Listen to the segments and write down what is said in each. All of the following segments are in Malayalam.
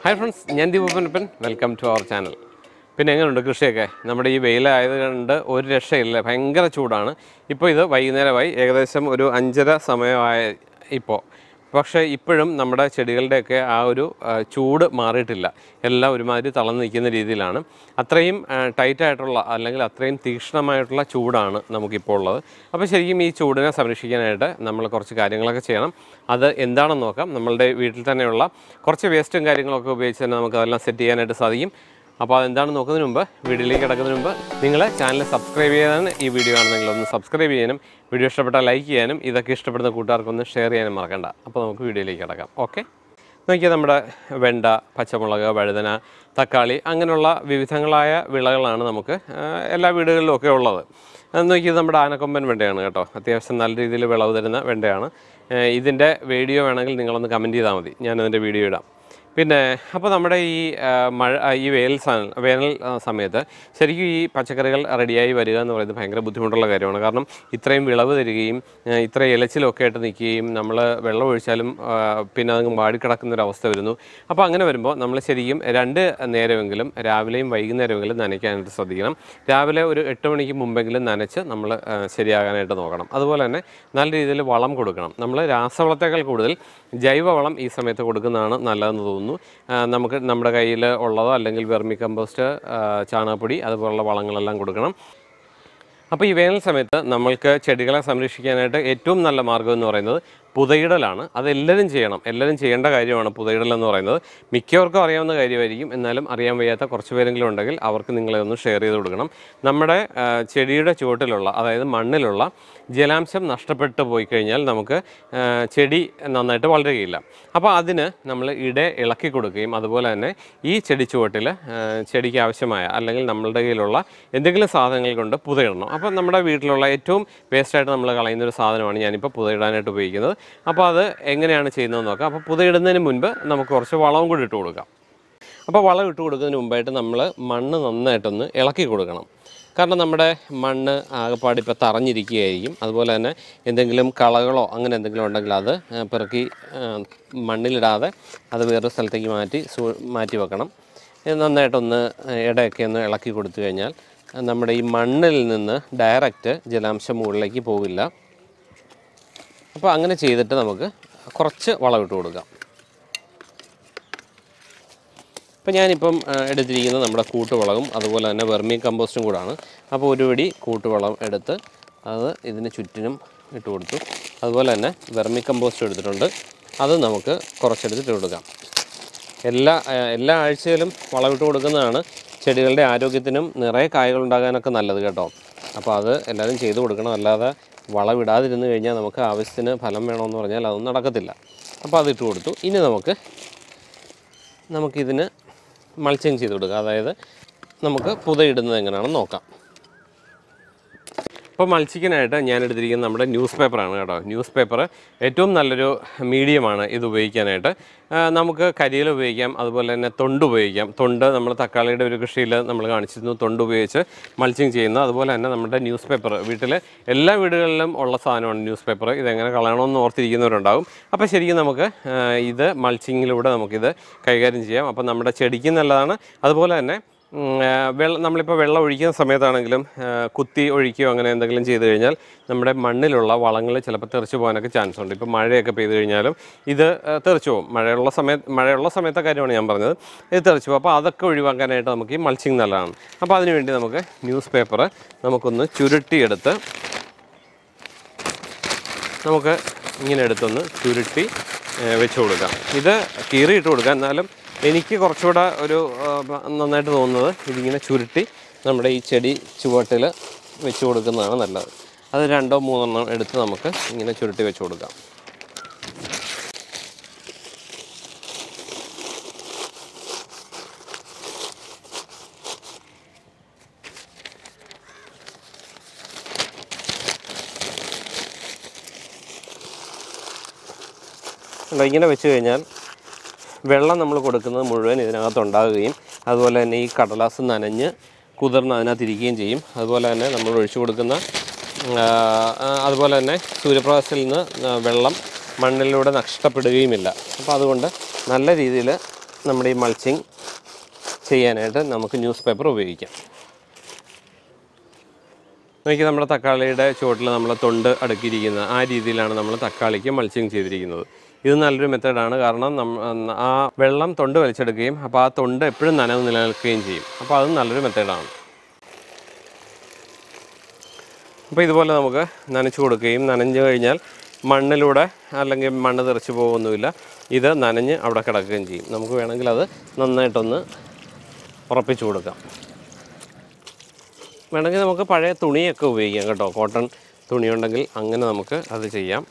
ഹായ് ഫ്രണ്ട്സ് ഞാൻ ദീപപ്പനപ്പൻ വെൽക്കം ടു അവർ ചാനൽ പിന്നെ എങ്ങനെയുണ്ട് കൃഷിയൊക്കെ നമ്മുടെ ഈ വെയിലായത് കൊണ്ട് ഒരു രക്ഷയില്ല ഭയങ്കര ചൂടാണ് ഇപ്പോൾ ഇത് വൈകുന്നേരമായി ഏകദേശം ഒരു അഞ്ചര സമയമായ ഇപ്പോൾ പക്ഷേ ഇപ്പോഴും നമ്മുടെ ചെടികളുടെയൊക്കെ ആ ഒരു ആ, ചൂട് മാറിയിട്ടില്ല എല്ലാം ഒരുമാതിരി തളർന്ന് നിൽക്കുന്ന രീതിയിലാണ് അത്രയും ടൈറ്റ് ആയിട്ടുള്ള അല്ലെങ്കിൽ അത്രയും തീക്ഷ്ണമായിട്ടുള്ള ചൂടാണ് നമുക്കിപ്പോൾ ഉള്ളത് അപ്പോൾ ശരിക്കും ഈ ചൂടിനെ സംരക്ഷിക്കാനായിട്ട് നമ്മൾ കുറച്ച് കാര്യങ്ങളൊക്കെ ചെയ്യണം അത് എന്താണെന്ന് നോക്കാം നമ്മളുടെ വീട്ടിൽ തന്നെയുള്ള കുറച്ച് വേസ്റ്റും കാര്യങ്ങളൊക്കെ ഉപയോഗിച്ച് തന്നെ നമുക്ക് അതെല്ലാം സെറ്റ് ചെയ്യാനായിട്ട് സാധിക്കും അപ്പോൾ അതെന്താണെന്ന് നോക്കുന്നതിന് മുമ്പ് വീഡിയോയിലേക്ക് കിടക്കുന്നതിന് മുമ്പ് നിങ്ങൾ ചാനൽ സബ്സ്ക്രൈബ് ചെയ്യാൻ ഈ വീഡിയോ ആണെന്നെങ്കിൽ ഒന്ന് സബ്സ്ക്രൈബ് ചെയ്യാനും വീഡിയോ ഇഷ്ടപ്പെട്ടാൽ ലൈക്ക് ചെയ്യാനും ഇതൊക്കെ ഇഷ്ടപ്പെടുന്ന കൂട്ടുകാർക്കൊന്ന് ഷെയർ ചെയ്യാനും മറക്കണ്ട അപ്പോൾ നമുക്ക് വീഡിയോയിലേക്ക് കിടക്കാം ഓക്കെ നോക്കിയാൽ നമ്മുടെ വെണ്ട പച്ചമുളക് വഴുതന തക്കാളി അങ്ങനെയുള്ള വിവിധങ്ങളായ വിളകളാണ് നമുക്ക് ആ, എല്ലാ വീടുകളിലും ഒക്കെ ഉള്ളത് അത് നോക്കിയത് നമ്മുടെ ആനക്കൊമ്പൻ വെണ്ടയാണ് കേട്ടോ അത്യാവശ്യം നല്ല രീതിയിൽ വിളവ് തരുന്ന വെണ്ടയാണ് ഏ, ഇതിൻ്റെ വീഡിയോ വേണമെങ്കിൽ നിങ്ങളൊന്ന് കമൻറ്റ് ചെയ്താൽ മതി ഞാനതിൻ്റെ വീഡിയോ ഇടാം പിന്നെ അപ്പോൾ നമ്മുടെ ഈ ആ, മഴ ആ, ഈ വേനൽ സ- വേനൽ ആ, സമയത്ത് ശരിക്കും ഈ പച്ചക്കറികൾ റെഡിയായി വരിക എന്ന് പറയുന്നത് ഭയങ്കര ബുദ്ധിമുട്ടുള്ള കാര്യമാണ് കാരണം ഇത്രയും വിളവ് തരികയും ആ, ഇത്ര ഇലച്ചിലൊക്കെ ആയിട്ട് നിൽക്കുകയും നമ്മൾ വെള്ളം ഒഴിച്ചാലും ആ, പിന്നെ അതങ്ങ് വാടിക്കിടക്കുന്ന ഒരു അവസ്ഥ വരുന്നു അപ്പോൾ അങ്ങനെ വരുമ്പോൾ നമ്മൾ ശരിക്കും രണ്ട് നേരമെങ്കിലും രാവിലെയും വൈകുന്നേരമെങ്കിലും നനയ്ക്കാനായിട്ട് ശ്രദ്ധിക്കണം രാവിലെ ഒരു എട്ട് മണിക്ക് മുമ്പെങ്കിലും നനച്ച് നമ്മൾ ആ, ശരിയാകാനായിട്ട് നോക്കണം അതുപോലെ തന്നെ നല്ല രീതിയിൽ വളം കൊടുക്കണം നമ്മൾ രാസവളത്തേക്കാൾ കൂടുതൽ ജൈവവളം ഈ സമയത്ത് കൊടുക്കുന്നതാണ് നല്ലതെന്ന് തോന്നുന്നു ആ, നമുക്ക് നമ്മുടെ കയ്യിൽ ഉള്ളതോ അല്ലെങ്കിൽ വെർമി കമ്പോസ്റ്റ് ആ, ചാണകപ്പൊടി അതുപോലുള്ള വളങ്ങളെല്ലാം കൊടുക്കണം അപ്പോൾ ഈ വേനൽ സമയത്ത് നമ്മൾക്ക് ചെടികളെ സംരക്ഷിക്കാനായിട്ട് ഏറ്റവും നല്ല മാർഗ്ഗം എന്ന് പറയുന്നത് പുതയിടലാണ് അത് എല്ലാവരും ചെയ്യണം എല്ലാവരും ചെയ്യേണ്ട കാര്യമാണ് പുതയിടൽ എന്ന് പറയുന്നത് മിക്കവർക്കും അറിയാവുന്ന കാര്യമായിരിക്കും എന്നാലും അറിയാൻ വയ്യാത്ത കുറച്ച് പേരെങ്കിലും ഉണ്ടെങ്കിൽ അവർക്ക് നിങ്ങളെ ഒന്ന് ഷെയർ ചെയ്ത് കൊടുക്കണം നമ്മുടെ ആ, ചെടിയുടെ ചുവട്ടിലുള്ള അതായത് മണ്ണിലുള്ള ജലാംശം നഷ്ടപ്പെട്ടു പോയി കഴിഞ്ഞാൽ നമുക്ക് ആ, ചെടി നന്നായിട്ട് വളരുകയില്ല അപ്പോൾ അതിന് നമ്മൾ ഇട ഇളക്കി കൊടുക്കുകയും അതുപോലെ തന്നെ ഈ ചെടി ചുവട്ടിൽ ചെടിക്ക് ആവശ്യമായ അല്ലെങ്കിൽ നമ്മളുടെ കയ്യിലുള്ള എന്തെങ്കിലും സാധനങ്ങൾ കൊണ്ട് പുതയിടണം അപ്പോൾ നമ്മുടെ വീട്ടിലുള്ള ഏറ്റവും വേസ്റ്റായിട്ട് നമ്മൾ കളയുന്ന ഒരു സാധനമാണ് ഞാനിപ്പോൾ പുതയിടാനായിട്ട് ഉപയോഗിക്കുന്നത് അപ്പോൾ അത് എങ്ങനെയാണ് ചെയ്യുന്നതെന്ന് നോക്കാം അപ്പോൾ പുതയിടുന്നതിന് മുൻപ് നമുക്ക് കുറച്ച് വളവും കൂടി ഇട്ട് കൊടുക്കാം അപ്പോൾ വളം ഇട്ട് കൊടുക്കുന്നതിന് മുമ്പായിട്ട് നമ്മൾ മണ്ണ് നന്നായിട്ടൊന്ന് ഇളക്കി കൊടുക്കണം കാരണം നമ്മുടെ മണ്ണ് ആകെപ്പാട് ഇപ്പോൾ തറഞ്ഞിരിക്കുകയായിരിക്കും അതുപോലെ തന്നെ എന്തെങ്കിലും കളകളോ അങ്ങനെ എന്തെങ്കിലും ഉണ്ടെങ്കിൽ അത് ആ, പെറുക്കി ആ, മണ്ണിലിടാതെ അത് വേറൊരു സ്ഥലത്തേക്ക് മാറ്റി സൂ മാറ്റി വെക്കണം ഇത് നന്നായിട്ടൊന്ന് ഇടയൊക്കെ ഒന്ന് ഇളക്കി കൊടുത്തു കഴിഞ്ഞാൽ നമ്മുടെ ഈ മണ്ണിൽ നിന്ന് ഡയറക്റ്റ് ജലാംശം മുകളിലേക്ക് പോവില്ല അപ്പോൾ അങ്ങനെ ചെയ്തിട്ട് നമുക്ക് കുറച്ച് വളമിട്ട് കൊടുക്കാം ഇപ്പം ഞാനിപ്പം ആ, എടുത്തിരിക്കുന്നത് നമ്മുടെ കൂട്ടുവളവും അതുപോലെ തന്നെ വെർമി കമ്പോസ്റ്റും കൂടാണ് അപ്പോൾ ഒരു പിടി കൂട്ടുവളം എടുത്ത് അത് ഇതിന് ചുറ്റിനും ഇട്ട് കൊടുത്തു അതുപോലെ തന്നെ വെർമി കമ്പോസ്റ്റ് എടുത്തിട്ടുണ്ട് അത് നമുക്ക് കുറച്ചെടുത്ത് ഇട്ട് കൊടുക്കാം എല്ലാ ആ, എല്ലാ ആഴ്ചയിലും വളമിട്ട് കൊടുക്കുന്നതാണ് ചെടികളുടെ ആരോഗ്യത്തിനും നിറയെ കായകൾ ഉണ്ടാകാനൊക്കെ നല്ലത് കേട്ടോ അപ്പോൾ അത് എല്ലാവരും ചെയ്തു കൊടുക്കണം അല്ലാതെ വളമിടാതിരുന്ന് കഴിഞ്ഞാൽ നമുക്ക് ആവശ്യത്തിന് ഫലം വേണമെന്ന് പറഞ്ഞാൽ അതൊന്നും നടക്കത്തില്ല അപ്പോൾ അത് ഇട്ട് കൊടുത്തു ഇനി നമുക്ക് നമുക്കിതിന് മൾച്ചിങ് ചെയ്ത് കൊടുക്കുക അതായത് നമുക്ക് പുതയിടുന്നത് എങ്ങനെയാണെന്ന് നോക്കാം ഇപ്പോൾ മത്സ്യത്തിനായിട്ട് ഞാൻ എടുത്തിരിക്കുന്നത് നമ്മുടെ ന്യൂസ് പേപ്പറാണ് കേട്ടോ ന്യൂസ് പേപ്പർ ഏറ്റവും നല്ലൊരു മീഡിയമാണ് ഇത് ഉപയോഗിക്കാനായിട്ട് ആ, നമുക്ക് കരിയില ഉപയോഗിക്കാം അതുപോലെ തന്നെ തൊണ്ട് ഉപയോഗിക്കാം തൊണ്ട് നമ്മൾ തക്കാളിയുടെ ഒരു കൃഷിയിൽ നമ്മൾ കാണിച്ചിരുന്നു തൊണ്ട് ഉപയോഗിച്ച് മൾച്ചിങ് ചെയ്യുന്നു അതുപോലെ തന്നെ നമ്മുടെ ന്യൂസ് പേപ്പർ വീട്ടിൽ എല്ലാ വീടുകളിലും ഉള്ള സാധനമാണ് ന്യൂസ് പേപ്പർ ഇതെങ്ങനെ കളയണമെന്ന് ഓർത്തിരിക്കുന്നവരുണ്ടാവും അപ്പോൾ ശരിക്കും നമുക്ക് ആ, ഇത് മൾച്ചിങ്ങിലൂടെ നമുക്കിത് കൈകാര്യം ചെയ്യാം അപ്പോൾ നമ്മുടെ ചെടിക്ക് നല്ലതാണ് അതുപോലെ തന്നെ വെള്ളം നമ്മളിപ്പോൾ വെള്ളം ഒഴിക്കുന്ന സമയത്താണെങ്കിലും ആ, കുത്തി ഒഴിക്കുകയോ അങ്ങനെ എന്തെങ്കിലും ചെയ്ത് കഴിഞ്ഞാൽ നമ്മുടെ മണ്ണിലുള്ള വളങ്ങൾ ചിലപ്പോൾ തെറിച്ച് പോകാനൊക്കെ ചാൻസ് ഉണ്ട് ഇപ്പോൾ മഴയൊക്കെ പെയ്ത് കഴിഞ്ഞാലും ഇത് ആ, തെറിച്ച് പോകും മഴയുള്ള സമയത്ത് മഴയുള്ള സമയത്തെ കാര്യമാണ് ഞാൻ പറഞ്ഞത് ഇത് തെറിച്ച് പോകും അപ്പോൾ അതൊക്കെ ഒഴിവാക്കാനായിട്ട് നമുക്ക് ഈ മൾച്ചിങ് നല്ലതാണ് അപ്പോൾ അതിനുവേണ്ടി നമുക്ക് ന്യൂസ് പേപ്പർ നമുക്കൊന്ന് ചുരുട്ടിയെടുത്ത് നമുക്ക് ഇങ്ങനെ എടുത്തൊന്ന് ചുരുട്ടി ഏ, വെച്ച് കൊടുക്കാം ഇത് കീറിയിട്ട് കൊടുക്കാം എന്നാലും എനിക്ക് കുറച്ചുകൂടെ ഒരു ആ, നന്നായിട്ട് തോന്നുന്നത് ഇതിങ്ങനെ ചുരുട്ടി നമ്മുടെ ഈ ചെടി ചുവട്ടിൽ വെച്ച് കൊടുക്കുന്നതാണ് നല്ലത് അത് രണ്ടോ മൂന്നെണ്ണം എടുത്ത് നമുക്ക് ഇങ്ങനെ ചുരുട്ടി വെച്ച് കൊടുക്കാം കണ്ടോ, ഇങ്ങനെ വെച്ച് കഴിഞ്ഞാൽ വെള്ളം നമ്മൾ കൊടുക്കുന്നത് മുഴുവൻ ഇതിനകത്ത് ഉണ്ടാകുകയും അതുപോലെ തന്നെ ഈ കടലാസ് നനഞ്ഞ് കുതിർന്ന് അതിനകത്ത് ഇരിക്കുകയും ചെയ്യും അതുപോലെ തന്നെ നമ്മൾ ഒഴിച്ചു കൊടുക്കുന്ന ആ, ആ, അതുപോലെ തന്നെ സൂര്യപ്രകാശത്തിൽ നിന്ന് ആ, വെള്ളം മണ്ണിലൂടെ നഷ്ടപ്പെടുകയുമില്ല അപ്പോൾ അതുകൊണ്ട് നല്ല രീതിയിൽ നമ്മുടെ ഈ മൾച്ചിങ് ചെയ്യാനായിട്ട് നമുക്ക് ന്യൂസ് പേപ്പർ ഉപയോഗിക്കാം നോക്കി നമ്മുടെ തക്കാളിയുടെ ചുവട്ടിൽ നമ്മൾ തൊണ്ട് അടുക്കിയിരിക്കുന്ന ആ രീതിയിലാണ് നമ്മൾ തക്കാളിക്ക് മൾച്ചിങ് ചെയ്തിരിക്കുന്നത് ഇത് നല്ലൊരു മെത്തേഡാണ് കാരണം നമ്മ ആ വെള്ളം തൊണ്ട് വലിച്ചെടുക്കുകയും അപ്പോൾ ആ തൊണ്ട് എപ്പോഴും നനവ് നിലനിൽക്കുകയും ചെയ്യും അപ്പോൾ അത് നല്ലൊരു മെത്തേഡാണ് അപ്പോൾ ഇതുപോലെ നമുക്ക് നനച്ചു കൊടുക്കുകയും നനഞ്ഞു കഴിഞ്ഞാൽ മണ്ണിലൂടെ അല്ലെങ്കിൽ മണ്ണ് തെറിച്ച് പോകുമൊന്നുമില്ല ഇത് നനഞ്ഞ് അവിടെ കിടക്കുകയും ചെയ്യും നമുക്ക് വേണമെങ്കിൽ അത് നന്നായിട്ടൊന്ന് ഉറപ്പിച്ചു കൊടുക്കാം വേണമെങ്കിൽ നമുക്ക് പഴയ തുണിയൊക്കെ ഉപയോഗിക്കാം കേട്ടോ കോട്ടൺ തുണി ഉണ്ടെങ്കിൽ അങ്ങനെ നമുക്ക് അത് ചെയ്യാം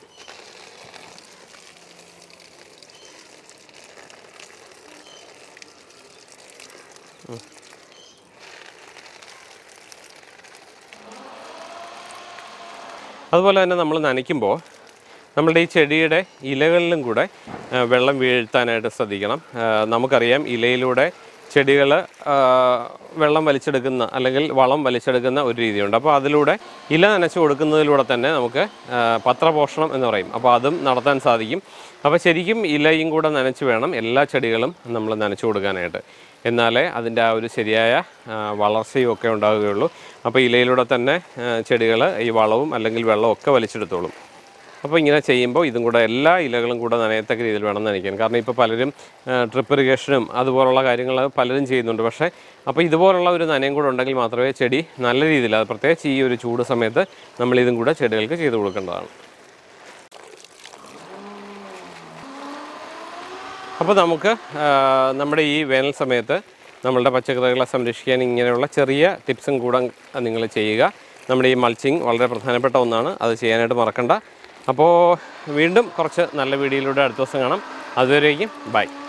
അതുപോലെ തന്നെ നമ്മൾ നനയ്ക്കുമ്പോൾ നമ്മളുടെ ഈ ചെടിയുടെ ഇലകളിലും കൂടെ ആ, വെള്ളം വീഴ്ത്താനായിട്ട് ശ്രദ്ധിക്കണം ആ, നമുക്കറിയാം ഇലയിലൂടെ ചെടികൾ വെള്ളം വലിച്ചെടുക്കുന്ന അല്ലെങ്കിൽ വളം വലിച്ചെടുക്കുന്ന ഒരു രീതിയുണ്ട് അപ്പോൾ അതിലൂടെ ഇല നനച്ച് കൊടുക്കുന്നതിലൂടെ തന്നെ നമുക്ക് ആ, പത്രപോഷണം എന്ന് പറയും അപ്പോൾ അതും നടത്താൻ സാധിക്കും അപ്പോൾ ശരിക്കും ഇലയും കൂടെ നനച്ച് വേണം എല്ലാ ചെടികളും നമ്മൾ നനച്ച് കൊടുക്കാനായിട്ട് എന്നാലേ അതിൻ്റെ ആ ഒരു ശരിയായ ആ, വളർച്ചയും ഒക്കെ ഉണ്ടാവുകയുള്ളൂ അപ്പോൾ ഇലയിലൂടെ തന്നെ ചെടികൾ ഈ വളവും അല്ലെങ്കിൽ വെള്ളവും ഒക്കെ വലിച്ചെടുത്തോളും അപ്പോൾ ഇങ്ങനെ ചെയ്യുമ്പോൾ ഇതും കൂടെ എല്ലാ ഇലകളും കൂടെ നനയത്തക്ക രീതിയിൽ വേണം നനയ്ക്കാൻ കാരണം ഇപ്പോൾ പലരും ട്രിപ്പ് ഇറിഗേഷനും അതുപോലുള്ള കാര്യങ്ങൾ പലരും ചെയ്യുന്നുണ്ട് പക്ഷേ അപ്പോൾ ഇതുപോലുള്ള ഒരു നനയും കൂടെ ഉണ്ടെങ്കിൽ മാത്രമേ ചെടി നല്ല രീതിയിൽ അത് പ്രത്യേകിച്ച് ഈ ഒരു ചൂട് സമയത്ത് നമ്മൾ ഇതും കൂടെ ചെടികൾക്ക് ചെയ്തു കൊടുക്കേണ്ടതാണ് അപ്പോൾ നമുക്ക് ആ, നമ്മുടെ ഈ വേനൽ സമയത്ത് നമ്മളുടെ പച്ചക്കറികളെ സംരക്ഷിക്കാൻ ഇങ്ങനെയുള്ള ചെറിയ ടിപ്സും കൂടെ നിങ്ങൾ ചെയ്യുക നമ്മുടെ ഈ മൾച്ചിങ് വളരെ പ്രധാനപ്പെട്ട ഒന്നാണ് അത് ചെയ്യാനായിട്ട് മറക്കണ്ട അപ്പോൾ വീണ്ടും കുറച്ച് നല്ല വീഡിയോയിലൂടെ അടുത്ത ദിവസം കാണാം അതുവരേക്കും ബൈ